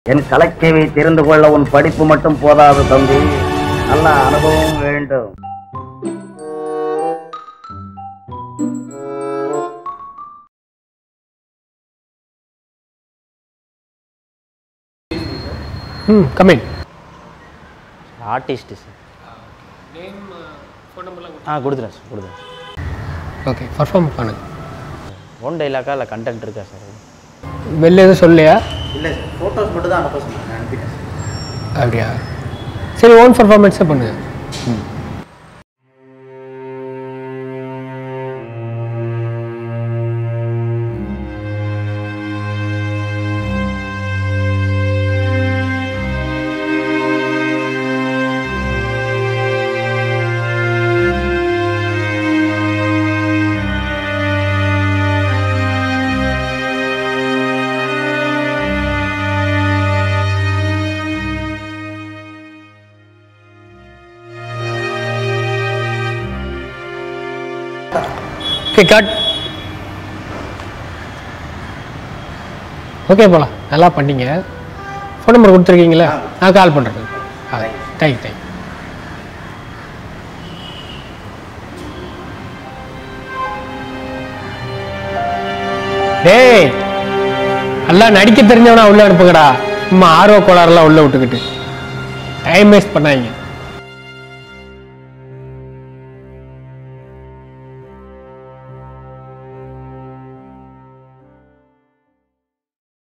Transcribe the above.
என் கலக்கையை தெரிந்து கொள்ள உன் படிப்பு மட்டும் போதாது தம்பி நல்ல அனுபவம் வேண்டும் ம் கமெண்ட் ஆர்டிஸ்ட் சார் ஆ கொடுத்துறேன் சார் கொடுத்துறேன் ஓகே பர்ஃபார்ம் பண்ணுங்க ஒன் டைலாக்கா இல்லை கண்டென்ட் இருக்கா சார் வெளில எதுவும் சொல்லலையா இல்லை சார் ஃபோட்டோஸ் மட்டும் தான் அனுப்ப சொன்னாங்க அனுப்பிட்டேன் அப்படியா சரி ஓன் பர்ஃபார்மன்ஸே பண்ணுங்க ஓகே கட் ஓகே போலாம் நல்லா பண்ணீங்க ஃபோன் நம்பர் கொடுத்துருக்கீங்களா நான் கால் பண்ணுறேன் தேங்க்யூ தேங்க்யூ டேய் நல்லா நடிக்க தெரிஞ்சவனா உள்ள அனுப்புங்கடா சும்மா ஆர்வ கோளாறுலாம் உள்ள விட்டுக்கிட்டு டைம் வேஸ்ட் பண்ணாங்க